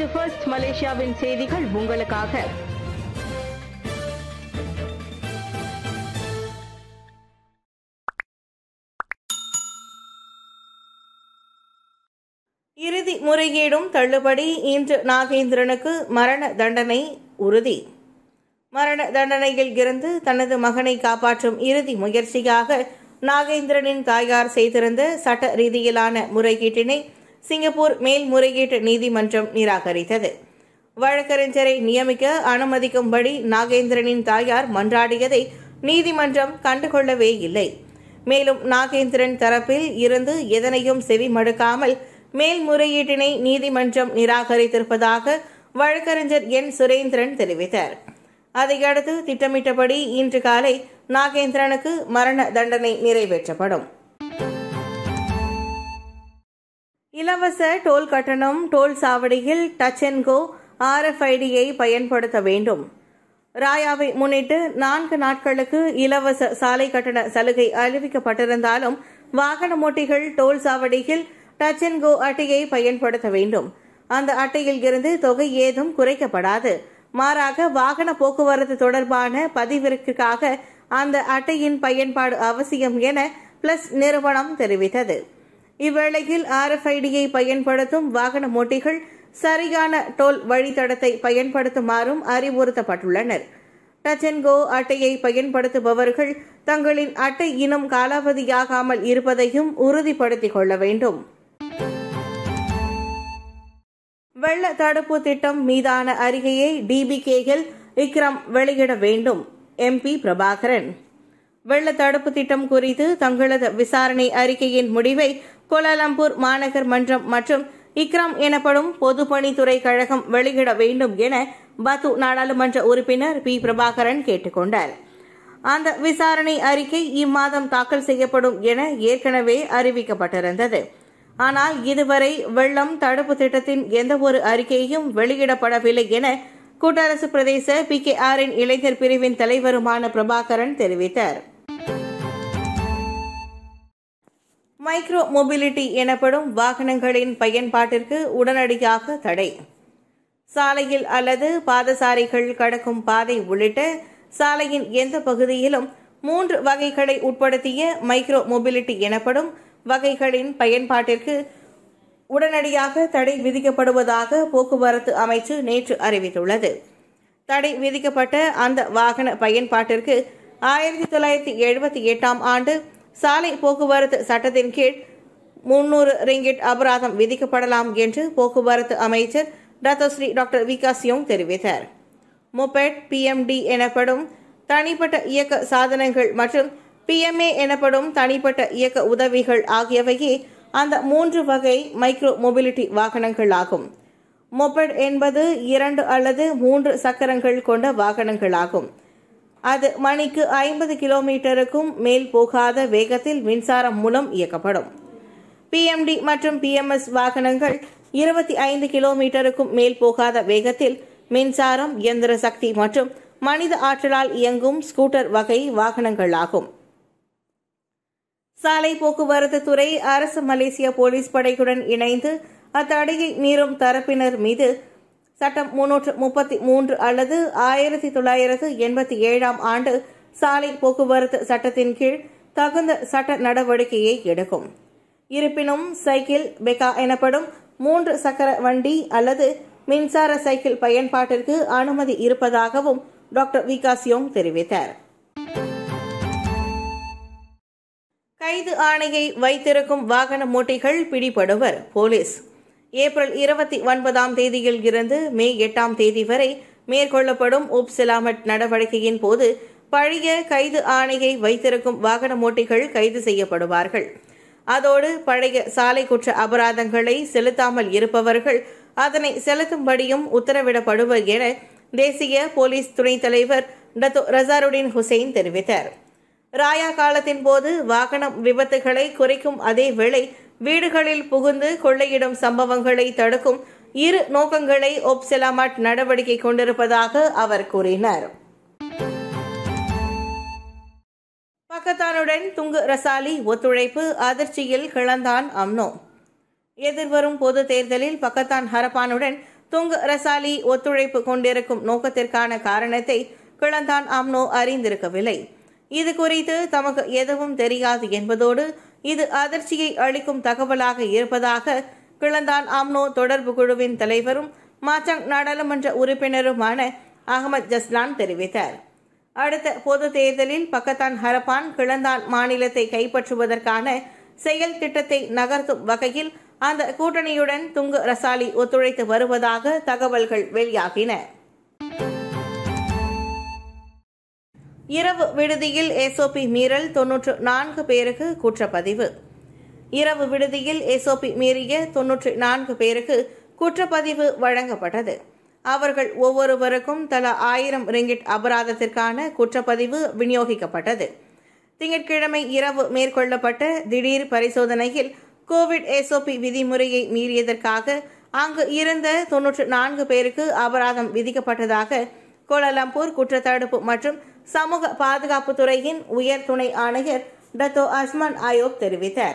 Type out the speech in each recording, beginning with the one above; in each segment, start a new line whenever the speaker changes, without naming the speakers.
இது ஃபர்ஸ்ட் மலேசியாவின் செய்திகள் உங்களுக்காக
இறுதி முறைகேடும் தள்ளுபடி இன்று நாகேந்திரனுக்கு மரண தண்டனை உறுதி மரண தண்டனையில் இருந்து தனது மகனை காப்பாற்றும் இறுதி முயற்சியாக நாகேந்திரனின் தாயார் செய்திருந்த சட்ட ரீதியிலான முறைகேட்டினை சிங்கப்பூர் மேல்முறையீட்டு நீதிமன்றம் நிராகரித்தது வழக்கறிஞரை நியமிக்க அனுமதிக்கும்படி நாகேந்திரனின் தாயார் மன்றாடியதை நீதிமன்றம் கண்டுகொள்ளவே இல்லை மேலும் நாகேந்திரன் தரப்பில் இருந்து எதனையும் செவிமடுக்காமல் மேல்முறையீட்டினை நீதிமன்றம் நிராகரித்திருப்பதாக வழக்கறிஞர் என் சுரேந்திரன் தெரிவித்தார் அதையடுத்து திட்டமிட்டபடி இன்று காலை நாகேந்திரனுக்கு மரண தண்டனை நிறைவேற்றப்படும் இலவச டோல் கட்டணம் டோல் சாவடியில் டச் அண்ட் கோ ஆர்எஃப்ஐடியை பயன்படுத்த வேண்டும் ராயாவை முன்னிட்டு நான்கு நாட்களுக்கு இலவச சாலை கட்டண சலுகை அறிவிக்கப்பட்டிருந்தாலும் வாகன ஓட்டிகள் டோல் சாவடியில் டச் அண்ட் கோ அட்டையை பயன்படுத்த வேண்டும் அந்த அட்டையில் இருந்து தொகை ஏதும் குறைக்கப்படாது மாறாக வாகன போக்குவரத்து தொடர்பான பதிவிற்காக அந்த அட்டையின் பயன்பாடு அவசியம் என பிளஸ் நிறுவனம் தெரிவித்தது இவ்வேளையில் ஆர்எஃப்ஐடியை பயன்படுத்தும் வாகன ஓட்டிகள் சரியான டோல் வழித்தடத்தை பயன்படுத்துமாறும் அறிவுறுத்தப்பட்டுள்ளனர் டச் அண்ட் கோ அட்டையை பயன்படுத்துபவர்கள் தங்களின் அட்டை இனம் காலாவதியாகாமல் இருப்பதையும் உறுதிப்படுத்திக் கொள்ள வேண்டும் வெள்ள தடுப்பு திட்டம் மீதான அறிக்கையை டிபிகேயில் விக்ரம் வெளியிட வேண்டும் எம்பி பிரபாகரன் வெள்ள தடுப்பு திட்டம் குறித்து தங்களது விசாரணை அறிக்கையின் முடிவை கோலாலம்பூர் மாநகர் மன்றம் மற்றும் இக்ராம் எனப்படும் பொதுப்பணித்துறை கழகம் வெளியிட வேண்டும் என பத்து நாடாளுமன்ற உறுப்பினர் பி பிரபாகரன் கேட்டுக்கொண்டார் அந்த விசாரணை அறிக்கை இம்மாதம் தாக்கல் செய்யப்படும் என ஏற்கனவே அறிவிக்கப்பட்டிருந்தது ஆனால் இதுவரை வெள்ளம் தடுப்பு திட்டத்தின் எந்தவொரு அறிக்கையும் வெளியிடப்படவில்லை என கூட்டரசு பிரதேச பி கே ஆரின் இளைஞர் பிரிவின் தலைவருமான பிரபாகரன் தெரிவித்தார் மைக்ரோ மொபிலிட்டி எனப்படும் வாகனங்களின் பயன்பாட்டிற்கு உடனடியாக தடை சாலையில் அல்லது பாதசாரிகள் கடக்கும் பாதை உள்ளிட்ட சாலையின் எந்த பகுதியிலும் மூன்று வகைகளை உட்படுத்திய மைக்ரோ மொபிலிட்டி எனப்படும் வகைகளின் பயன்பாட்டிற்கு உடனடியாக தடை விதிக்கப்படுவதாக போக்குவரத்து அமைச்சு நேற்று அறிவித்துள்ளது தடை விதிக்கப்பட்ட அந்த வாகன பயன்பாட்டிற்கு ஆயிரத்தி தொள்ளாயிரத்தி எழுபத்தி எட்டாம் ஆண்டு சாலை போக்குவரத்து சட்டத்தின் கீழ் முன்னூறு ரிங்கிட் அபராதம் விதிக்கப்படலாம் என்று போக்குவரத்து அமைச்சர் டத்தோஸ்ரீ டாக்டர் விகாஸ் யோங் தெரிவித்தார் மொபெட் பிஎம்டி எனப்படும் தனிப்பட்ட இயக்க சாதனங்கள் மற்றும் பிஎம்ஏ எனப்படும் தனிப்பட்ட இயக்க உதவிகள் ஆகியவையே அந்த மூன்று வகை மைக்ரோ மொபிலிட்டி வாகனங்கள் ஆகும் மொபெட் என்பது இரண்டு அல்லது மூன்று சக்கரங்கள் கொண்ட வாகனங்களாகும் அது மணிக்கு ஐம்பது கிலோமீட்டருக்கும் மேல் போகாத வேகத்தில் மின்சாரம் மூலம் இயக்கப்படும் பிஎம்டி மற்றும் பிஎம்எஸ் வாகனங்கள் இருபத்தி ஐந்து கிலோமீட்டருக்கும் மேல் போகாத வேகத்தில் மின்சாரம் இயந்திர சக்தி மற்றும் மனித ஆற்றலால் இயங்கும் ஸ்கூட்டர் வகை வாகனங்களாகும் சாலை போக்குவரத்து துறை அரசு மலேசிய போலீஸ் படையுடன் இணைந்து அத்தடையை மீறும் தரப்பினர் மீது சட்டம் முன்னூற்று முப்பத்தி மூன்று அல்லது ஆயிரத்தி தொள்ளாயிரத்து எண்பத்தி ஏழாம் ஆண்டு சாலை போக்குவரத்து சட்டத்தின் கீழ் தகுந்த சட்ட நடவடிக்கையை எடுக்கும் இருப்பினும் சைக்கிள் பெக்கா எனப்படும் மூன்று சக்கர வண்டி அல்லது மின்சார சைக்கிள் பயன்பாட்டிற்கு அனுமதி இருப்பதாகவும் டாக்டர் விகாஸ் யோங் தெரிவித்தார் கைது ஆணையை வைத்திருக்கும் வாகன மூட்டைகள் பிடிபடுவர் போலீஸ் ஏப்ரல் இருபத்தி ஒன்பதாம் தேதியில் இருந்து மே எட்டாம் தேதி வரை மேற்கொள்ளப்படும் உப் சிலாமட் நடவடிக்கையின் போது பழைய கைது ஆணையை வைத்திருக்கும் வாகன மூட்டைகள் கைது செய்யப்படுவார்கள் அதோடு பழைய சாலை குற்ற அபராதங்களை செலுத்தாமல் இருப்பவர்கள் அதனை செலுத்தும்படியும் உத்தரவிடப்படுவர் என தேசிய போலீஸ் துணைத் தலைவர் டத்தோ ரசாருடின் ஹுசைன் தெரிவித்தார் ராயா காலத்தின் போது வாகனம் விபத்துகளை குறைக்கும் அதே வேளை வீடுகளில் புகுந்து கொள்ளையிடும் சம்பவங்களை தடுக்கும் இரு நோக்கங்களை ஒப்செலாமாட் நடவடிக்கை கொண்டிருப்பதாக அவர் கூறினார் பக்கத்தானுடன் துங்கு ரசாலி ஒத்துழைப்பு அதிர்ச்சியில் கிளந்தான் அம்னோ எதிர்வரும் பொது தேர்தலில் பக்கத்தான் ஹரப்பானுடன் துங்கு ரசாலி ஒத்துழைப்பு கொண்டிருக்கும் நோக்கத்திற்கான காரணத்தை கிளந்தான் அம்னோ அறிந்திருக்கவில்லை இது குறித்து தமக்கு எதுவும் தெரியாது என்பதோடு இது அதிர்ச்சியை அளிக்கும் தகவலாக இருப்பதாக கிளந்தான் அம்னோ தொடர்பு குழுவின் தலைவரும் மாச்சங் நாடாளுமன்ற உறுப்பினருமான அகமது ஜஸ்லான் தெரிவித்தார் அடுத்த பொது தேர்தலில் பக்கத்தான் ஹரப்பான் கிளந்தான் மாநிலத்தை கைப்பற்றுவதற்கான செயல் திட்டத்தை நகர்த்தும் வகையில் அந்த கூட்டணியுடன் துங்கு ரசாலி ஒத்துழைத்து வருவதாக தகவல்கள் வெளியாகின இரவு விடுதியில் எஸ்ஓபி மீறல் தொன்னூற்று நான்கு பேருக்கு குற்றப்பதிவு இரவு விடுதியில் எஸ்ஓபி மீறிய தொன்னூற்று நான்கு பேருக்கு குற்றப்பதிவு வழங்கப்பட்டது அவர்கள் ஒவ்வொருவருக்கும் தலா ஆயிரம் ரிங்கிட் அபராதத்திற்கான குற்றப்பதிவு விநியோகிக்கப்பட்டது திங்கட்கிழமை இரவு மேற்கொள்ளப்பட்ட திடீர் பரிசோதனையில் கோவிட் எஸ்ஓபி விதிமுறையை மீறியதற்காக அங்கு இருந்த தொன்னூற்று நான்கு பேருக்கு அபராதம் விதிக்கப்பட்டதாக கோலாலம்பூர் குற்றத்தடுப்பு மற்றும் சமூக பாதுகாப்பு துறையின் உயர் துணை ஆணையர் டத்தோ அஸ்மான் ஆயோப் தெரிவித்தார்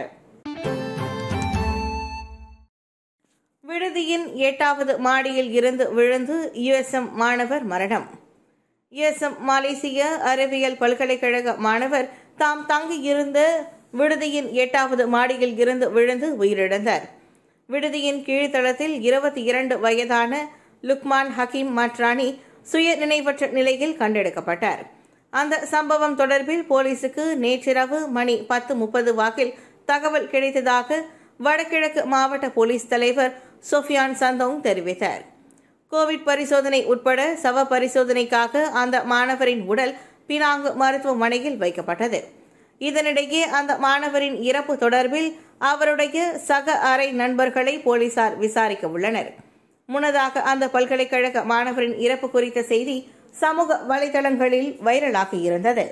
விடுதியின் எட்டாவது மாடியில் இருந்து விழுந்து யுஎஸ்எம் மாணவர் மரணம் யுஎஸ்எம் மலேசிய அறிவியல் பல்கலைக்கழக மாணவர் தாம் தங்கியிருந்த விடுதியின் எட்டாவது மாடியில் இருந்து விழுந்து உயிரிழந்தார் விடுதியின் கீழ்த்தளத்தில் இருபத்தி இரண்டு வயதான லுக்மான் ஹக்கீம் மட்ரானி சுய நினைவற்ற நிலையில் கண்டெடுக்கப்பட்டார் அந்த சம்பவம் தொடர்பில் போலீசுக்கு நேற்றிரவு மணி பத்து முப்பது வாக்கில் தகவல் கிடைத்ததாக வடகிழக்கு மாவட்ட போலீஸ் தலைவர் சொஃபியான் சந்தோங் தெரிவித்தார் கோவிட் பரிசோதனை உட்பட சவ பரிசோதனைக்காக அந்த மாணவரின் உடல் பினாங்கு மருத்துவமனையில் வைக்கப்பட்டது இதனிடையே அந்த மாணவரின் இறப்பு தொடர்பில் அவருடைய சக அறை நண்பர்களை போலீசார் விசாரிக்க உள்ளனர் முன்னதாக அந்த பல்கலைக்கழக மாணவரின் இறப்பு குறித்த செய்தி சமூக வலைதளங்களில் வைரலாகி இருந்தது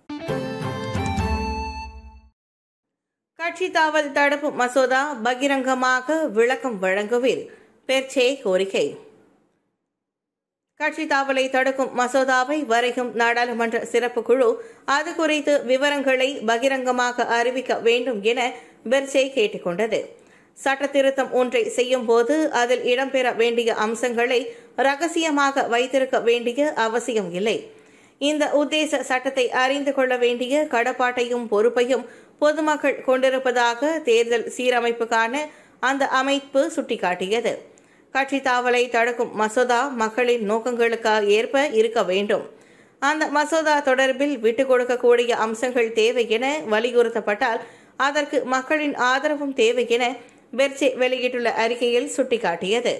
கட்சி தாவல் தடுப்பு மசோதா பகிரங்கமாக விளக்கம் வழங்குவில் பெர்ச்சே கோரிக்கை கட்சி தாவலை தடுக்கும் மசோதாவை வரைக்கும் நாடாளுமன்ற சிறப்பு குழு அது குறித்து விவரங்களை பகிரங்கமாக அறிவிக்க வேண்டும் என பெர்சே கேட்டுக்கொண்டது சட்ட திருத்தம் ஒன்றை செய்யும் போது அதில் இடம்பெற வேண்டிய அம்சங்களை ரகசியமாக வைத்திருக்க வேண்டிய அவசியம் இல்லை இந்த உத்தேச சட்டத்தை அறிந்து கொள்ள வேண்டிய கடப்பாட்டையும் பொறுப்பையும் பொதுமக்கள் கொண்டிருப்பதாக தேர்தல் சீரமைப்புக்கான அந்த அமைப்பு சுட்டிக்காட்டியது கட்சி தாவலை தடுக்கும் மசோதா மக்களின் நோக்கங்களுக்கு ஏற்ப இருக்க வேண்டும் அந்த மசோதா தொடர்பில் விட்டுக் கொடுக்கக்கூடிய அம்சங்கள் தேவை என வலியுறுத்தப்பட்டால் அதற்கு மக்களின் ஆதரவும் தேவை என பெர்ச்சே வெளியிட்டுள்ள அறிக்கையில் சுட்டிக்காட்டியது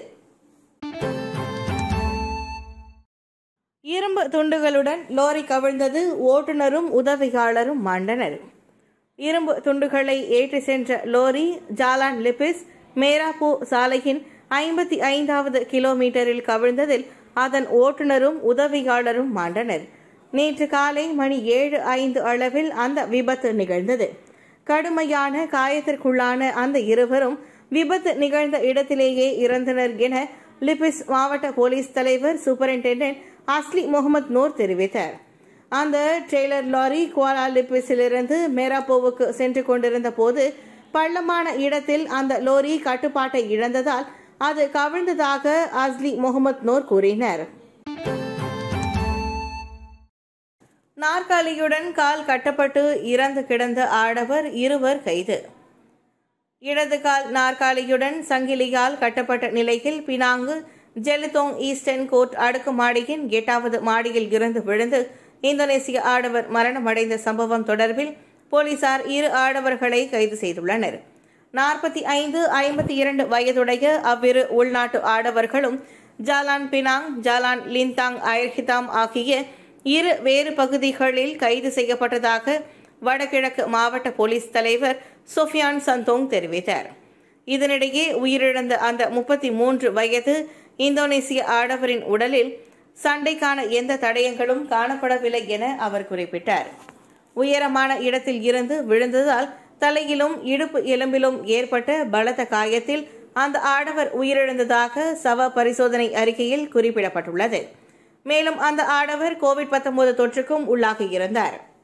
இரும்பு துண்டுகளுடன் லோரி கவிழ்ந்தது ஓட்டுநரும் உதவியாளரும் மாண்டனர் இரும்பு துண்டுகளை ஏற்றி சென்ற லோரி ஜாலான் லிபிஸ் மேராப்பூ சாலையின் ஐம்பத்தி ஐந்தாவது கிலோமீட்டரில் கவிழ்ந்ததில் அதன் ஓட்டுநரும் உதவியாளரும் மாண்டனர் நேற்று காலை மணி ஏழு ஐந்து அளவில் அந்த விபத்து நிகழ்ந்தது கடுமையான காயத்திற்குள்ளான அந்த இருவரும் விபத்து நிகழ்ந்த இடத்திலேயே இறந்தனர் என லிபிஸ் மாவட்ட போலீஸ் தலைவர் சூப்பரிண்டென்டென்ட் அஸ்லி முகமது நூர் தெரிவித்தார் அந்த ட்ரெய்லர் லாரி குவாலா லிப்பிஸிலிருந்து மேராப்போவுக்கு சென்று கொண்டிருந்த போது பள்ளமான இடத்தில் அந்த லோரி கட்டுப்பாட்டை இழந்ததால் அது கவிழ்ந்ததாக அஸ்லி முகமது நூர் கூறினர் நாற்காலியுடன் கால் கட்டப்பட்டு இறந்து கிடந்த ஆடவர் இருவர் கைது இடது கால் நாற்காலியுடன் சங்கிலியால் கட்டப்பட்ட நிலையில் பினாங்கு ஜெலிதோங் ஈஸ்டர்ன் கோர்ட் அடுக்குமாடியின் எட்டாவது மாடியில் இருந்து விழுந்து இந்தோனேசிய ஆடவர் மரணமடைந்த சம்பவம் தொடர்பில் போலீசார் இரு ஆடவர்களை கைது செய்துள்ளனர் நாற்பத்தி ஐந்து ஐம்பத்தி இரண்டு வயதுடைய அவ்விரு உள்நாட்டு ஆடவர்களும் Jalan Penang Jalan Lintang Ayer Itam ஆகிய இரு வேறு பகுதிகளில் கைது செய்யப்பட்டதாக வடகிழக்கு மாவட்ட போலீஸ் தலைவர் சொஃபியான் சந்தோங் தெரிவித்தார் இதனிடையே உயிரிழந்த அந்த முப்பத்தி மூன்று வயது இந்தோனேசிய ஆடவரின் உடலில் சண்டைக்கான எந்த தடயங்களும் காணப்படவில்லை என அவர் குறிப்பிட்டார் உயரமான இடத்தில் இருந்து விழுந்ததால் தலையிலும் இடுப்பு எலும்பிலும் ஏற்பட்ட பலத்த காயத்தில் அந்த ஆடவர் உயிரிழந்ததாக சவ பரிசோதனை அறிக்கையில் குறிப்பிடப்பட்டுள்ளது மேலும் அந்த ஆடவர் கோவிட் தொற்றுக்கும் உள்ளாகியிருந்தார்